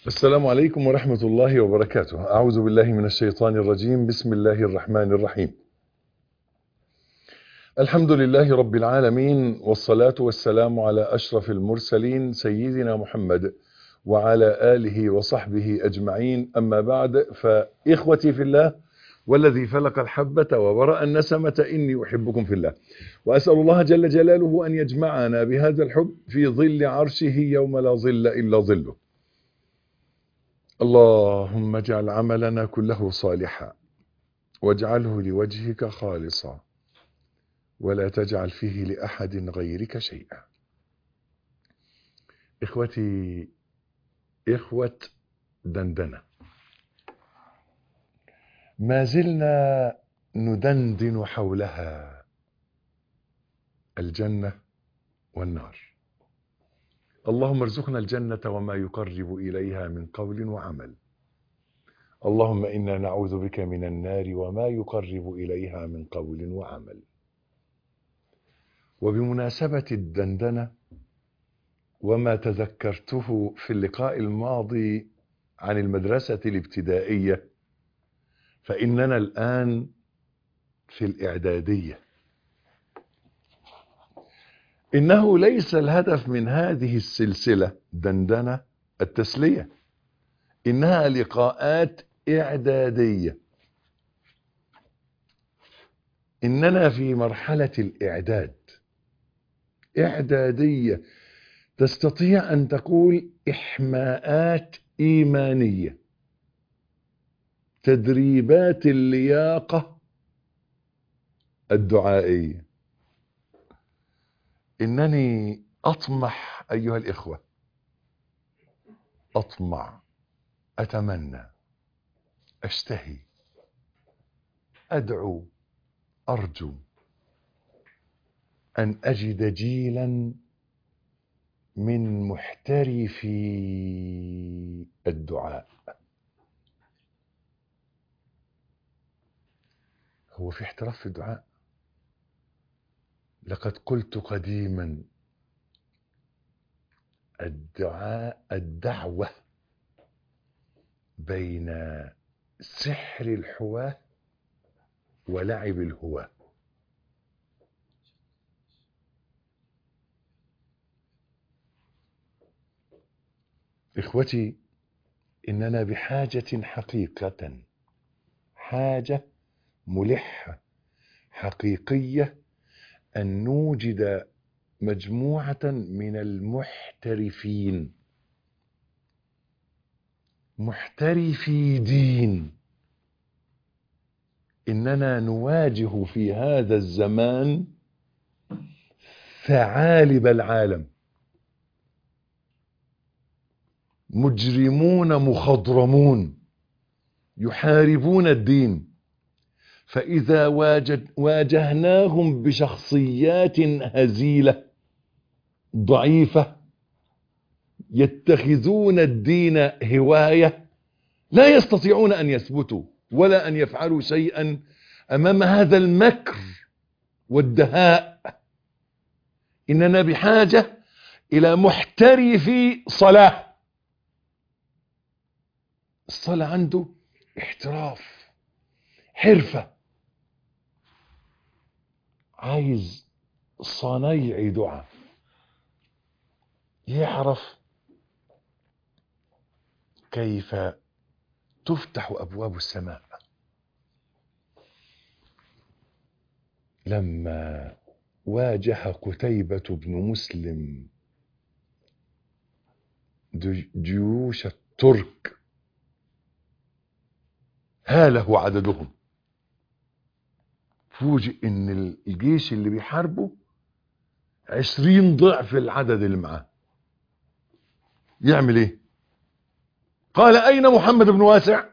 السلام عليكم ورحمة الله وبركاته أعوذ بالله من الشيطان الرجيم بسم الله الرحمن الرحيم الحمد لله رب العالمين والصلاة والسلام على أشرف المرسلين سيدنا محمد وعلى آله وصحبه أجمعين أما بعد فإخوتي في الله والذي فلق الحبة وبرأ النسمة إني أحبكم في الله وأسأل الله جل جلاله أن يجمعنا بهذا الحب في ظل عرشه يوم لا ظل إلا ظله اللهم اجعل عملنا كله صالحا واجعله لوجهك خالصا ولا تجعل فيه لأحد غيرك شيئا إخوتي إخوة دندنة ما زلنا ندندن حولها الجنة والنار اللهم ارزقنا الجنة وما يقرب إليها من قول وعمل اللهم إنا نعوذ بك من النار وما يقرب إليها من قول وعمل وبمناسبة الدندنة وما تذكرته في اللقاء الماضي عن المدرسة الابتدائية فإننا الآن في الإعدادية إنه ليس الهدف من هذه السلسلة دندنة التسلية إنها لقاءات إعدادية إننا في مرحلة الإعداد إعدادية تستطيع أن تقول إحماءات إيمانية تدريبات اللياقة الدعائية إنني أطمح أيها الإخوة أطمع أتمنى أشتهي أدعو أرجو أن أجد جيلا من محترفي الدعاء هو في احتراف في الدعاء لقد قلت قديما الدعاء الدعوة بين سحر الحواة ولعب الهواة إخوتي إننا بحاجة حقيقة حاجة ملحة حقيقية أن نوجد مجموعة من المحترفين محترفي دين إننا نواجه في هذا الزمان ثعالب العالم مجرمون مخضرمون يحاربون الدين فإذا واجد واجهناهم بشخصيات هزيلة ضعيفة يتخذون الدين هواية لا يستطيعون أن يثبتوا ولا أن يفعلوا شيئا أمام هذا المكر والدهاء إننا بحاجة إلى محترف صلاة الصلاة عنده احتراف حرفة عايز صنيع دعاء يعرف كيف تفتح أبواب السماء لما واجه قتيبة بن مسلم جيوش الترك هاله عددهم فوجئ ان الجيش اللي بيحاربه عشرين ضعف العدد اللي معاه يعمل ايه قال اين محمد بن واسع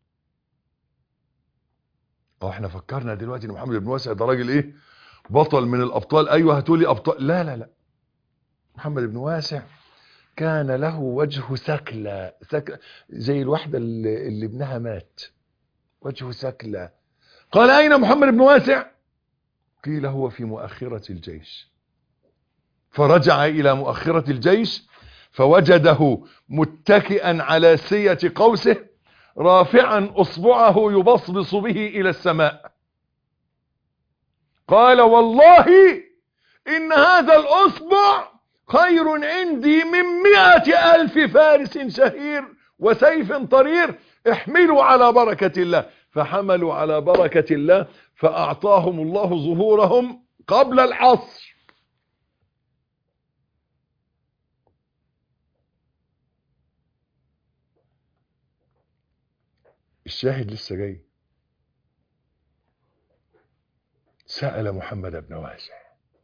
اه احنا فكرنا دلوقتي ان محمد بن واسع ده راجل ايه بطل من الابطال ايوه هاتولي ابطال لا لا لا محمد بن واسع كان له وجه سكلة سك... زي الواحدة اللي, اللي ابنها مات وجه سكلة قال أين محمد بن واسع قيل هو في مؤخرة الجيش فرجع إلى مؤخرة الجيش فوجده متكئا على سية قوسه رافعا اصبعه يبصبص به الى السماء قال والله ان هذا الاصبع خير عندي من مئة الف فارس شهير وسيف طرير احملوا على بركة الله فحملوا على بركة الله فاعطاهم الله ظهورهم قبل العصر الشاهد لسه جاي سأل محمد بن واسع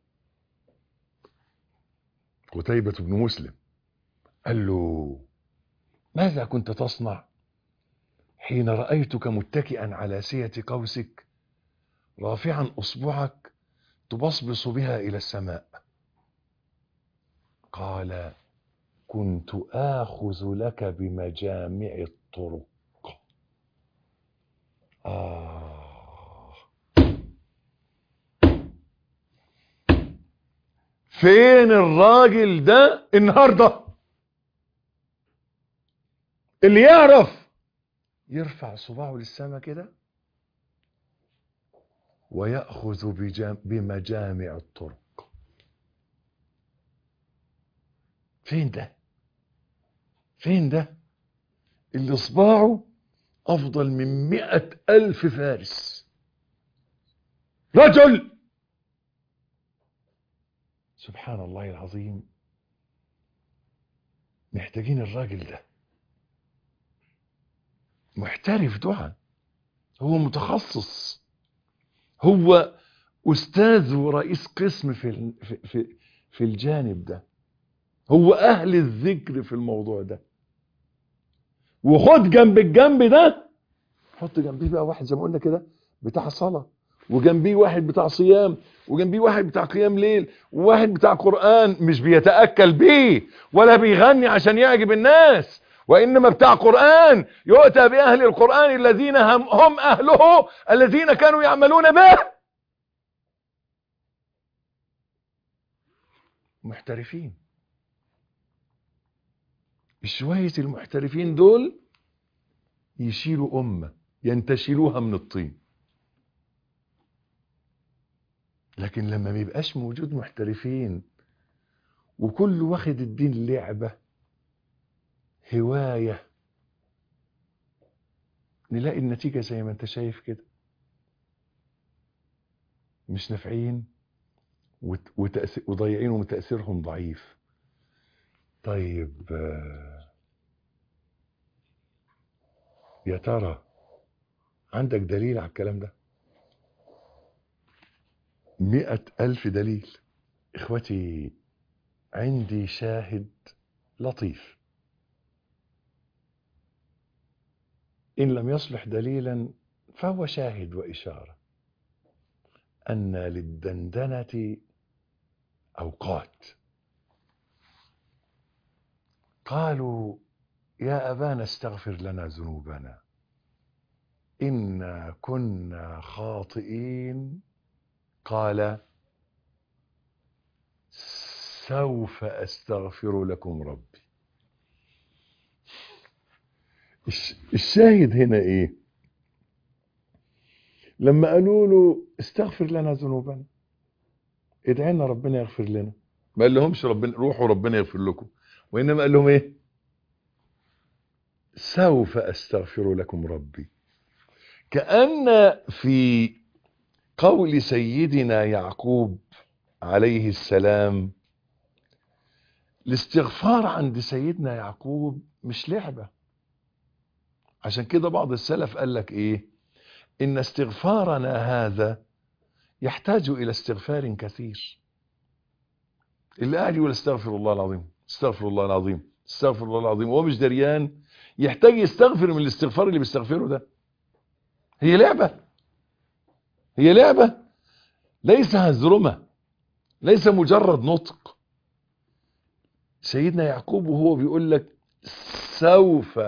قتيبة بن مسلم قال له ماذا كنت تصنع حين رأيتك متكئا على سية قوسك رافعا أصبعك تبصبص بها إلى السماء قال كنت آخذ لك بمجامع الطرق آه فين الراجل ده النهارده اللي يعرف يرفع صباعه للسماء كده ويأخذ بجام بمجامع الطرق فين ده فين ده اللي صباعه أفضل من مئة ألف فارس رجل سبحان الله العظيم محتاجين الراجل ده محترف دعاء هو متخصص هو أستاذ ورئيس قسم في في في, في الجانب ده هو أهل الذكر في الموضوع ده وخد جنب الجنب ده حط جنبيه بقى واحد زي ما قلنا كده بتاع صلاة وجنبيه واحد بتاع صيام وجنبيه واحد بتاع قيام ليل وواحد بتاع قرآن مش بيتأكل بيه ولا بيغني عشان يعجب الناس وإنما بتاع قرآن يؤتى بأهل القرآن الذين هم, هم أهله الذين كانوا يعملون به محترفين شوية المحترفين دول يشيلوا أمة ينتشلوها من الطين لكن لما ما يبقاش موجود محترفين وكل واخد الدين لعبة هواية نلاقي النتيجة زي ما انت شايف كده مش نافعين وضيعين وتأثيرهم ضعيف طيب يا ترى عندك دليل على الكلام ده مئة ألف دليل إخوتي عندي شاهد لطيف إن لم يصلح دليلا فهو شاهد وإشارة أن للدندنة أوقات قالوا يا أبانا استغفر لنا ذنوبنا إنا كنا خاطئين قال سوف أستغفر لكم ربي الشاهد هنا إيه لما قالوا له استغفر لنا ذنوبنا ادعي لنا ربنا يغفر لنا ما قال لهمش ربنا روحوا ربنا يغفر لكم وإنما قال لهم إيه سوف أستغفر لكم ربي كأن في قول سيدنا يعقوب عليه السلام الاستغفار عند سيدنا يعقوب مش لعبة عشان كده بعض السلف قال لك ايه ان استغفارنا هذا يحتاج الى استغفار كثير اللي قاعد يقول استغفر الله العظيم استغفر الله العظيم استغفر الله العظيم وهو مش دريان يحتاج يستغفر من الاستغفار اللي بيستغفره ده هي لعبة هي لعبة ليس هزرمة ليس مجرد نطق سيدنا يعقوب وهو بيقول لك سوف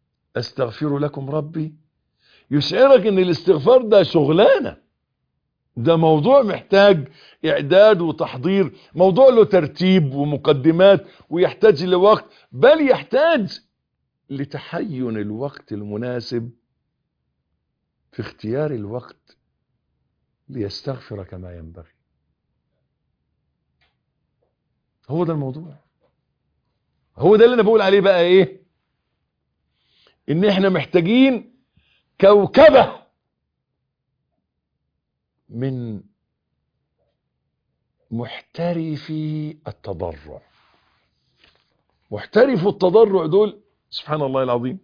استغفر لكم ربي يشعرك ان الاستغفار ده شغلانة ده موضوع محتاج اعداد وتحضير موضوع له ترتيب ومقدمات ويحتاج لوقت بل يحتاج لتحين الوقت المناسب في اختيار الوقت ليستغفر كما ينبغي هو ده الموضوع هو ده اللي انا بقول عليه بقى ايه ان احنا محتاجين كوكبة من محترفي التضرع محترف التضرع دول سبحان الله العظيم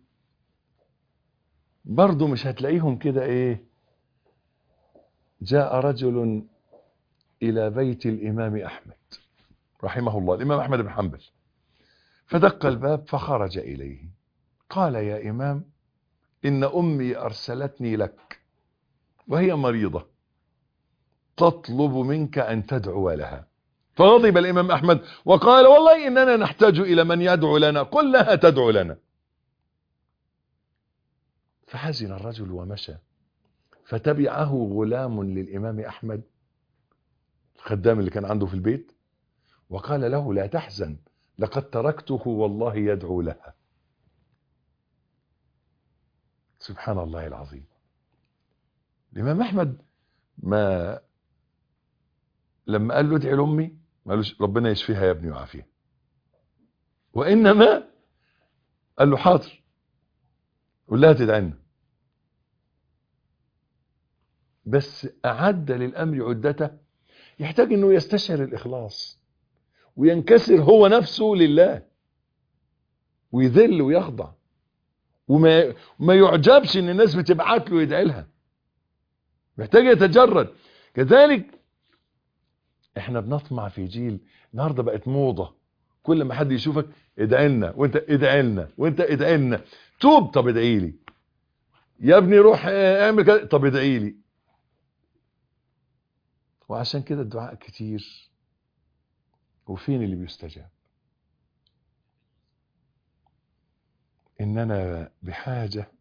برضو مش هتلاقيهم كده ايه جاء رجل الى بيت الامام احمد رحمه الله الامام احمد بن حنبل فدق الباب فخرج اليه قال يا امام ان امي ارسلتني لك وهي مريضة تطلب منك ان تدعو لها فغضب الامام احمد وقال والله اننا نحتاج الى من يدعو لنا قل لها تدعو لنا فحزن الرجل ومشى فتبعه غلام للامام احمد الخدام اللي كان عنده في البيت وقال له لا تحزن لقد تركته والله يدعو لها سبحان الله العظيم الامام احمد ما لما قال له ادعي لامي ما قالوش ربنا يشفيها يا ابني ويعافيها وانما قال له حاضر قول لها تدعي بس اعد للامر عدته يحتاج انه يستشعر الاخلاص وينكسر هو نفسه لله ويذل ويخضع وما ما يعجبش ان الناس بتبعت له يدعي لها محتاج يتجرد كذلك احنا بنطمع في جيل النهارده بقت موضه كل ما حد يشوفك ادعي لنا وانت ادعي لنا وانت ادعي لنا توب طب ادعي لي يا ابني روح اعمل كذا طب ادعي لي وعشان كده الدعاء كتير وفين اللي بيستجاب اننا بحاجة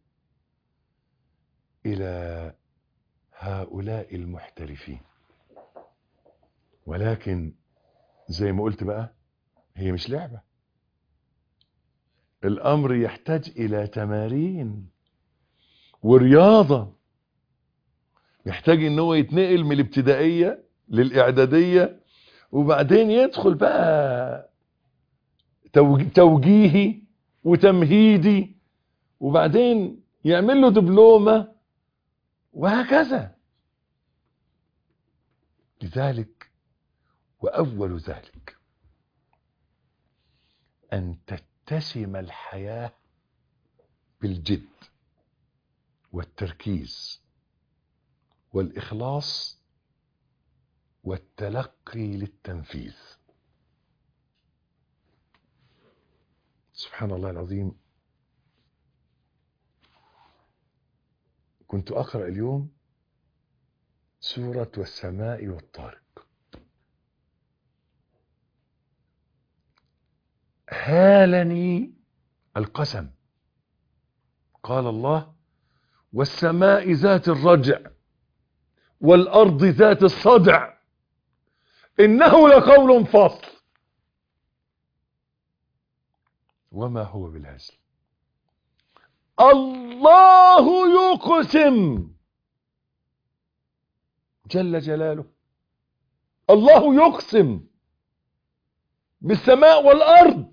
الى هؤلاء المحترفين ولكن زي ما قلت بقى هي مش لعبة الامر يحتاج الى تمارين ورياضة يحتاج ان هو يتنقل من الابتدائية للاعدادية وبعدين يدخل بقى توجيهي وتمهيدي وبعدين يعمل له دبلومة وهكذا لذلك وأول ذلك أن تتسم الحياة بالجد والتركيز والإخلاص والتلقي للتنفيذ سبحان الله العظيم كنت أقرأ اليوم سورة والسماء والطارق هالني القسم قال الله والسماء ذات الرجع والأرض ذات الصدع إنه لقول فصل وما هو بالهزل الله يقسم جل جلاله الله يقسم بالسماء والأرض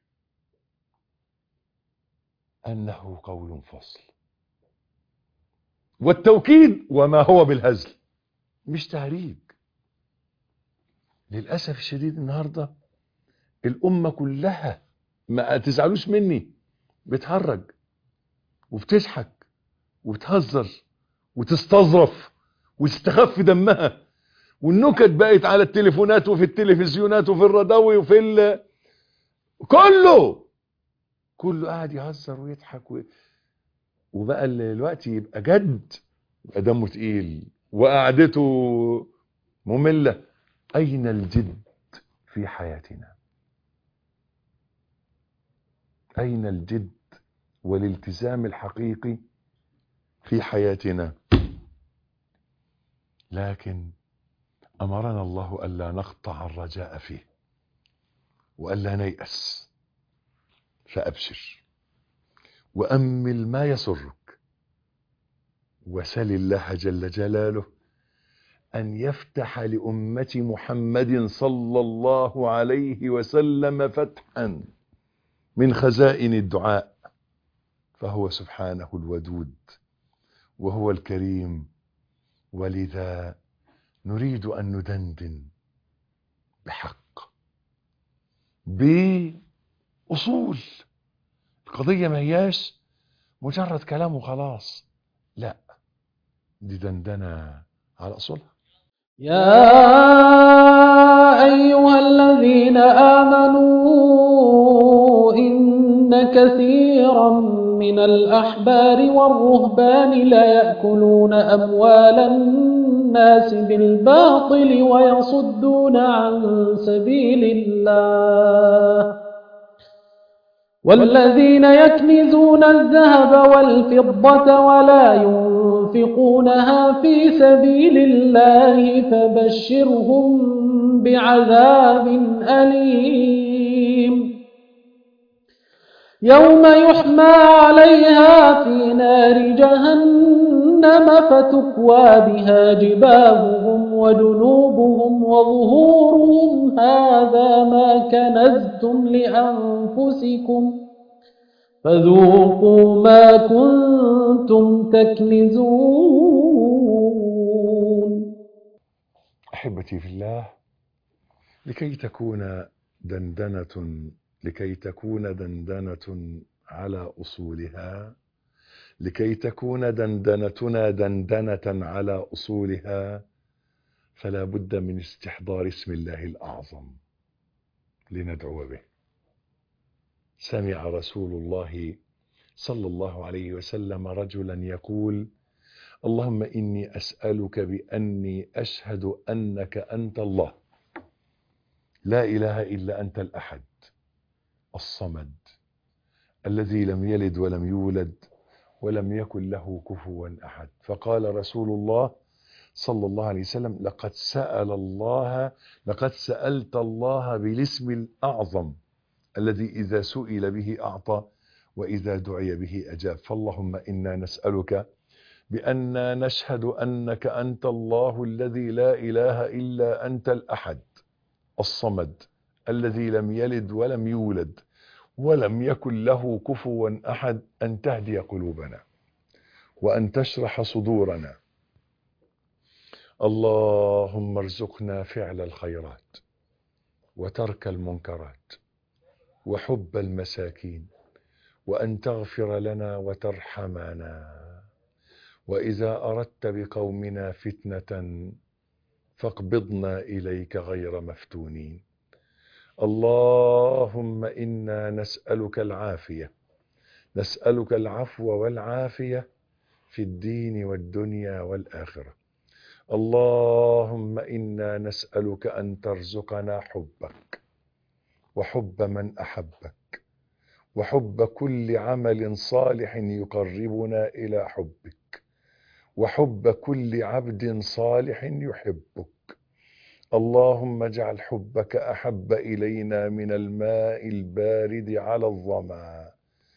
أنه قول فصل والتوكيد وما هو بالهزل مش تهريج للأسف الشديد النهاردة الأمة كلها ما تزعلوش مني بتهرج وبتضحك وبتهزر وتستظرف وتستخف دمها والنكت بقت على التليفونات وفي التلفزيونات وفي الراديو وفي ال... كله كله قاعد يهزر ويضحك و... وبقى الوقت يبقى جد يبقى دمه تقيل وقعدته مملة أين الجد في حياتنا أين الجد والالتزام الحقيقي في حياتنا لكن أمرنا الله ألا نقطع الرجاء فيه وألا نيأس فأبشر وأمل ما يسرك وسل الله جل جلاله أن يفتح لأمة محمد صلى الله عليه وسلم فتحا من خزائن الدعاء فهو سبحانه الودود وهو الكريم ولذا نريد أن ندندن بحق بأصول القضية ما هياش مجرد كلام وخلاص لا دي دندنة على أصولها يا أيها الذين آمنوا إن كثيرا من الأحبار والرهبان لا يأكلون أموال الناس بالباطل ويصدون عن سبيل الله والذين يكنزون الذهب والفضة ولا ينفقونها في سبيل الله فبشرهم بعذاب أليم يوم يحمى عليها في نار جهنم فتكوى بها جباههم وجنوبهم وظهورهم هذا ما كنزتم لأنفسكم فذوقوا ما كنتم تكنزون أحبتي في الله لكي تكون دندنة لكي تكون دندنة على أصولها لكي تكون دندنتنا دندنة على أصولها فلا بد من استحضار اسم الله الأعظم لندعو به سمع رسول الله صلى الله عليه وسلم رجلا يقول اللهم إني أسألك بأني أشهد أنك أنت الله لا إله إلا أنت الأحد الصمد الذي لم يلد ولم يولد ولم يكن له كفوا أحد فقال رسول الله صلى الله عليه وسلم لقد سأل الله لقد سألت الله بالاسم الأعظم الذي إذا سئل به أعطى وإذا دعي به أجاب فاللهم إنا نسألك بأننا نشهد أنك أنت الله الذي لا إله إلا أنت الأحد الصمد الذي لم يلد ولم يولد ولم يكن له كفوا أحد أن تهدي قلوبنا وأن تشرح صدورنا اللهم ارزقنا فعل الخيرات وترك المنكرات وحب المساكين وأن تغفر لنا وترحمنا وإذا أردت بقومنا فتنة فاقبضنا إليك غير مفتونين اللهم إنا نسألك العافية نسألك العفو والعافية في الدين والدنيا والآخرة اللهم إنا نسألك أن ترزقنا حبك وحب من أحبك وحب كل عمل صالح يقربنا إلى حبك وحب كل عبد صالح يحبك اللهم اجعل حبك أحب إلينا من الماء البارد على الظما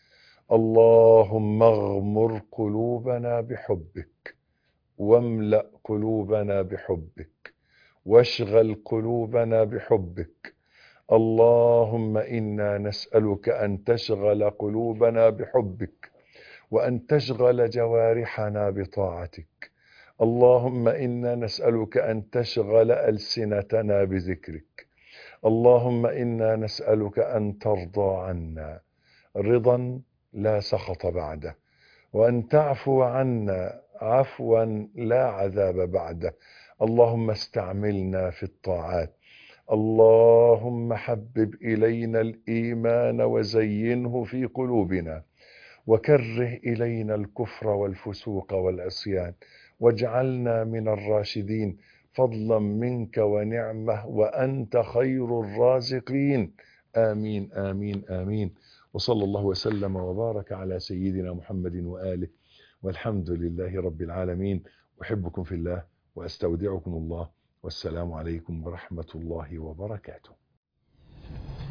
اللهم اغمر قلوبنا بحبك واملأ قلوبنا بحبك واشغل قلوبنا بحبك اللهم إنا نسألك أن تشغل قلوبنا بحبك وأن تشغل جوارحنا بطاعتك اللهم إنا نسألك أن تشغل ألسنتنا بذكرك اللهم إنا نسألك أن ترضى عنا رضا لا سخط بعده وأن تعفو عنا عفوا لا عذاب بعده اللهم استعملنا في الطاعات اللهم حبب إلينا الإيمان وزينه في قلوبنا وكره إلينا الكفر والفسوق والعصيان واجعلنا من الراشدين فضلا منك ونعمة وأنت خير الرازقين آمين آمين آمين وصلى الله وسلم وبارك على سيدنا محمد وآله والحمد لله رب العالمين أحبكم في الله وأستودعكم الله والسلام عليكم ورحمة الله وبركاته